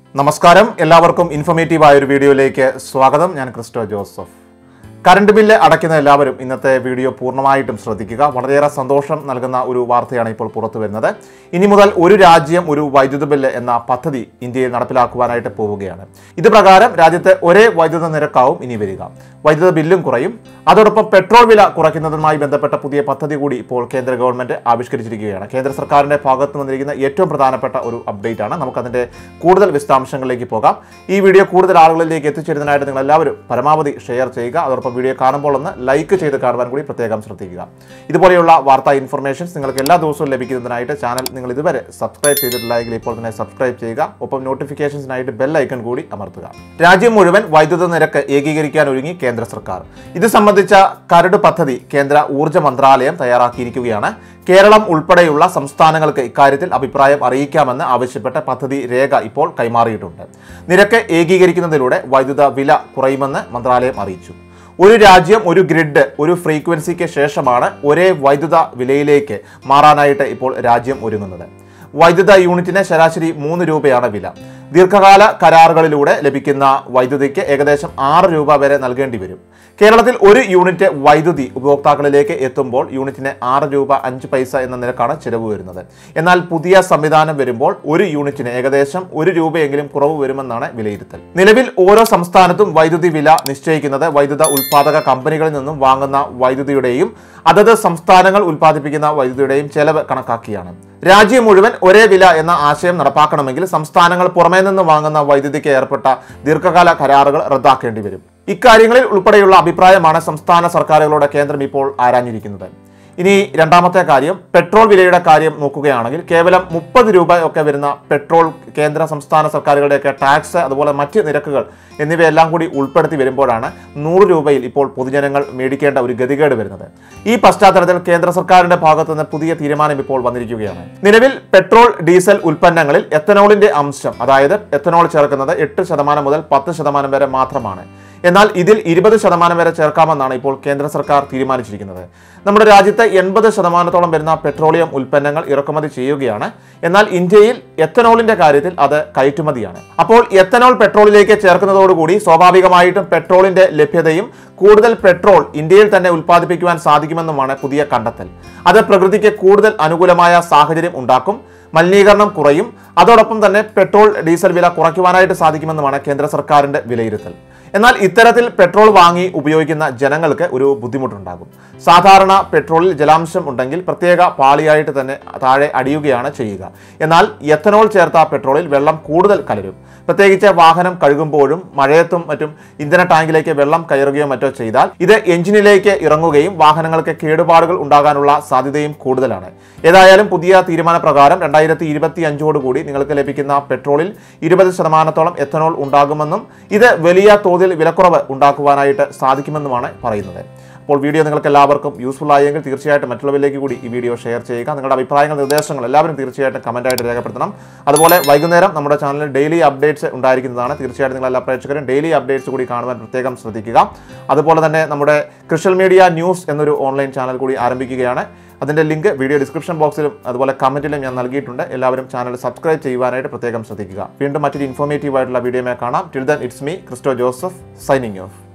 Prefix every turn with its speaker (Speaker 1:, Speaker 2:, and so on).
Speaker 1: നമസ്കാരം എല്ലാവർക്കും ഇൻഫോർമേറ്റീവ് ആയ ഒരു വീഡിയോയിലേക്ക് സ്വാഗതം ഞാൻ ക്രിസ്റ്റോ ജോസഫ് കറണ്ട് ബില്ല് അടയ്ക്കുന്ന എല്ലാവരും ഇന്നത്തെ വീഡിയോ പൂർണ്ണമായിട്ടും ശ്രദ്ധിക്കുക വളരെയേറെ സന്തോഷം നൽകുന്ന ഒരു വാർത്തയാണ് ഇപ്പോൾ പുറത്തു വരുന്നത് ഇനി മുതൽ ഒരു രാജ്യം ഒരു വൈദ്യുത ബില്ല് എന്ന പദ്ധതി ഇന്ത്യയിൽ നടപ്പിലാക്കുവാനായിട്ട് പോവുകയാണ് ഇത് പ്രകാരം രാജ്യത്തെ ഒരേ വൈദ്യുത നിരക്കാവും ഇനി വരിക വൈദ്യുത ബില്ലും കുറയും അതോടൊപ്പം പെട്രോൾ വില കുറയ്ക്കുന്നതുമായി ബന്ധപ്പെട്ട പുതിയ പദ്ധതി കൂടി ഇപ്പോൾ കേന്ദ്ര ഗവൺമെന്റ് ആവിഷ്കരിച്ചിരിക്കുകയാണ് കേന്ദ്ര സർക്കാരിന്റെ ഭാഗത്ത് വന്നിരിക്കുന്ന ഏറ്റവും പ്രധാനപ്പെട്ട ഒരു അപ്ഡേറ്റ് ആണ് നമുക്കതിന്റെ കൂടുതൽ വിശദാംശങ്ങളിലേക്ക് പോകാം ഈ വീഡിയോ കൂടുതൽ ആളുകളിലേക്ക് എത്തിച്ചേരുന്നതിനായിട്ട് നിങ്ങൾ എല്ലാവരും പരമാവധി ഷെയർ ചെയ്യുക അതോടൊപ്പം വീഡിയോ കാണുമ്പോൾ ഒന്ന് ലൈക്ക് ചെയ്ത് കാണുവാൻ കൂടി പ്രത്യേകം ശ്രദ്ധിക്കുക ഇതുപോലെയുള്ള വാർത്താ ഇൻഫർമേഷൻസ് നിങ്ങൾക്ക് എല്ലാ ദിവസവും ലഭിക്കുന്നതിനായിട്ട് ചാനൽ നിങ്ങൾ ഇതുവരെ സബ്സ്ക്രൈബ് ചെയ്തിട്ടില്ലെങ്കിൽ ഇപ്പോൾ തന്നെ സബ്സ്ക്രൈബ് ചെയ്യുക ഒപ്പം നോട്ടിഫിക്കേഷൻസിനായിട്ട് ബെൽ ഐക്കൺ കൂടി അമർത്തുക രാജ്യം മുഴുവൻ വൈദ്യുത നിരക്ക് ഏകീകരിക്കാൻ ഒരുങ്ങി കേന്ദ്ര സർക്കാർ ഇത് സംബന്ധിച്ച കരട് പദ്ധതി കേന്ദ്ര ഊർജ്ജ മന്ത്രാലയം തയ്യാറാക്കിയിരിക്കുകയാണ് കേരളം ഉൾപ്പെടെയുള്ള സംസ്ഥാനങ്ങൾക്ക് ഇക്കാര്യത്തിൽ അഭിപ്രായം അറിയിക്കാമെന്ന് ആവശ്യപ്പെട്ട പദ്ധതി രേഖ ഇപ്പോൾ കൈമാറിയിട്ടുണ്ട് നിരക്ക് ഏകീകരിക്കുന്നതിലൂടെ വൈദ്യുത വില കുറയുമെന്ന് മന്ത്രാലയം അറിയിച്ചു ഒരു രാജ്യം ഒരു ഗ്രിഡ് ഒരു ഫ്രീക്വൻസിക്ക് ശേഷമാണ് ഒരേ വൈദ്യുത വിലയിലേക്ക് മാറാനായിട്ട് ഇപ്പോൾ രാജ്യം ഒരുങ്ങുന്നത് വൈദ്യുത യൂണിറ്റിന് ശരാശരി മൂന്ന് രൂപയാണ് വില ദീർഘകാല കരാറുകളിലൂടെ ലഭിക്കുന്ന വൈദ്യുതിക്ക് ഏകദേശം ആറ് രൂപ വരെ നൽകേണ്ടി വരും കേരളത്തിൽ ഒരു യൂണിറ്റ് വൈദ്യുതി ഉപഭോക്താക്കളിലേക്ക് എത്തുമ്പോൾ യൂണിറ്റിന് ആറ് രൂപ അഞ്ച് പൈസ എന്ന നിരക്കാണ് ചിലവ് വരുന്നത് എന്നാൽ പുതിയ സംവിധാനം വരുമ്പോൾ ഒരു യൂണിറ്റിന് ഏകദേശം ഒരു രൂപയെങ്കിലും കുറവ് വരുമെന്നാണ് വിലയിരുത്തൽ നിലവിൽ ഓരോ സംസ്ഥാനത്തും വൈദ്യുതി വില നിശ്ചയിക്കുന്നത് വൈദ്യുത ഉൽപാദക കമ്പനികളിൽ നിന്നും വാങ്ങുന്ന വൈദ്യുതിയുടെയും അതത് സംസ്ഥാനങ്ങൾ ഉൽപ്പാദിപ്പിക്കുന്ന വൈദ്യുതിയുടെയും ചെലവ് കണക്കാക്കിയാണ് രാജ്യം മുഴുവൻ ഒരേ വില എന്ന ആശയം നടപ്പാക്കണമെങ്കിൽ സംസ്ഥാനങ്ങൾ പുറമേ നിന്ന് വാങ്ങുന്ന വൈദ്യുതിക്ക് ഏർപ്പെട്ട ദീർഘകാല കരാറുകൾ റദ്ദാക്കേണ്ടി വരും ഇക്കാര്യങ്ങളിൽ ഉൾപ്പെടെയുള്ള അഭിപ്രായമാണ് സംസ്ഥാന സർക്കാരുകളോട് കേന്ദ്രം ഇപ്പോൾ ആരാഞ്ഞിരിക്കുന്നത് ഇനി രണ്ടാമത്തെ കാര്യം പെട്രോൾ വിലയുടെ കാര്യം നോക്കുകയാണെങ്കിൽ കേവലം മുപ്പത് രൂപ ഒക്കെ വരുന്ന പെട്രോൾ കേന്ദ്ര സംസ്ഥാന സർക്കാരുകളുടെയൊക്കെ ടാക്സ് അതുപോലെ മറ്റ് നിരക്കുകൾ എന്നിവയെല്ലാം കൂടി ഉൾപ്പെടുത്തി വരുമ്പോഴാണ് നൂറ് രൂപയിൽ ഇപ്പോൾ പൊതുജനങ്ങൾ മേടിക്കേണ്ട ഒരു ഗതികേട് വരുന്നത് ഈ പശ്ചാത്തലത്തിൽ കേന്ദ്ര സർക്കാരിന്റെ ഭാഗത്തു നിന്ന് പുതിയ തീരുമാനം ഇപ്പോൾ വന്നിരിക്കുകയാണ് നിലവിൽ പെട്രോൾ ഡീസൽ ഉൽപ്പന്നങ്ങളിൽ എത്തനോളിന്റെ അംശം അതായത് എത്തനോൾ ചേർക്കുന്നത് എട്ട് ശതമാനം മുതൽ പത്ത് ശതമാനം വരെ മാത്രമാണ് എന്നാൽ ഇതിൽ ഇരുപത് ശതമാനം വരെ ചേർക്കാമെന്നാണ് ഇപ്പോൾ കേന്ദ്ര സർക്കാർ തീരുമാനിച്ചിരിക്കുന്നത് നമ്മുടെ രാജ്യത്ത് എൺപത് ശതമാനത്തോളം വരുന്ന പെട്രോളിയം ഉൽപ്പന്നങ്ങൾ ഇറക്കുമതി ചെയ്യുകയാണ് എന്നാൽ ഇന്ത്യയിൽ എത്തനോളിന്റെ കാര്യത്തിൽ അത് കയറ്റുമതിയാണ് അപ്പോൾ എത്തനോൾ പെട്രോളിലേക്ക് ചേർക്കുന്നതോടുകൂടി സ്വാഭാവികമായിട്ടും പെട്രോളിന്റെ ലഭ്യതയും കൂടുതൽ പെട്രോൾ ഇന്ത്യയിൽ തന്നെ ഉൽപ്പാദിപ്പിക്കുവാൻ സാധിക്കുമെന്നുമാണ് പുതിയ കണ്ടെത്തൽ അത് പ്രകൃതിക്ക് കൂടുതൽ അനുകൂലമായ സാഹചര്യം ഉണ്ടാക്കും മലിനീകരണം കുറയും അതോടൊപ്പം തന്നെ പെട്രോൾ ഡീസൽ വില കുറയ്ക്കുവാനായിട്ട് സാധിക്കുമെന്നുമാണ് കേന്ദ്ര സർക്കാരിന്റെ വിലയിരുത്തൽ എന്നാൽ ഇത്തരത്തിൽ പെട്രോൾ വാങ്ങി ഉപയോഗിക്കുന്ന ജനങ്ങൾക്ക് ഒരു ബുദ്ധിമുട്ടുണ്ടാകും സാധാരണ പെട്രോളിൽ ജലാംശം ഉണ്ടെങ്കിൽ പ്രത്യേക പാളിയായിട്ട് തന്നെ താഴെ അടിയുകയാണ് ചെയ്യുക എന്നാൽ എത്തനോൾ ചേർത്ത പെട്രോളിൽ വെള്ളം കൂടുതൽ കലരും പ്രത്യേകിച്ച് വാഹനം കഴുകുമ്പോഴും മഴയത്തും മറ്റും ഇന്ധന ടാങ്കിലേക്ക് വെള്ളം കയറുകയോ മറ്റോ ചെയ്താൽ ഇത് എഞ്ചിനിലേക്ക് ഇറങ്ങുകയും വാഹനങ്ങൾക്ക് കേടുപാടുകൾ ഉണ്ടാകാനുള്ള സാധ്യതയും കൂടുതലാണ് ഏതായാലും പുതിയ തീരുമാനപ്രകാരം രണ്ടായിരത്തി ഇരുപത്തി അഞ്ചോടുകൂടി നിങ്ങൾക്ക് ലഭിക്കുന്ന പെട്രോളിൽ ഇരുപത് ശതമാനത്തോളം എത്തനോൾ ഉണ്ടാകുമെന്നും ഇത് വലിയ തോതിൽ വിലക്കുറവ് ഉണ്ടാക്കുവാനായിട്ട് സാധിക്കുമെന്നുമാണ് പറയുന്നത് അപ്പോൾ വീഡിയോ നിങ്ങൾക്ക് എല്ലാവർക്കും യൂസ്ഫുൾ ആയെങ്കിൽ തീർച്ചയായിട്ടും മറ്റുള്ളവരിലേക്ക് കൂടി ഈ വീഡിയോ ഷെയർ ചെയ്യുക നിങ്ങളുടെ അഭിപ്രായങ്ങൾ നിർദ്ദേശങ്ങൾ എല്ലാവരും തീർച്ചയായിട്ടും കമൻറ്റായിട്ട് രേഖപ്പെടുത്തണം അതുപോലെ വൈകുന്നേരം നമ്മുടെ ചാനലിൽ ഡെയിലി അപ്ഡേറ്റ്സ് ഉണ്ടായിരിക്കുന്നതാണ് തീർച്ചയായിട്ടും നിങ്ങൾ എല്ലാ പ്രേക്ഷകരും ഡെയിലി അപ്ഡേറ്റ്സ് കൂടി കാണുവാൻ പ്രത്യേകം ശ്രദ്ധിക്കുക അതുപോലെ തന്നെ നമ്മുടെ ക്രിഷ്യൽ മീഡിയ ന്യൂസ് എന്നൊരു ഓൺലൈൻ ചാനൽ കൂടി ആരംഭിക്കുകയാണ് അതിൻ്റെ ലിങ്ക് വീഡിയോ ഡിസ്ക്രിപ്ഷൻ ബോക്സിലും അതുപോലെ കമൻറ്റിലും ഞാൻ നൽകിയിട്ടുണ്ട് എല്ലാവരും ചാനൽ സബ്സ്ക്രൈബ് ചെയ്യുവാനായിട്ട് പ്രത്യേകം ശ്രദ്ധിക്കുക വീണ്ടും മറ്റൊരു ഇൻഫോർമേറ്റീവ് ആയിട്ടുള്ള വീഡിയോമേ കാണാം till then it's me Christo Joseph signing of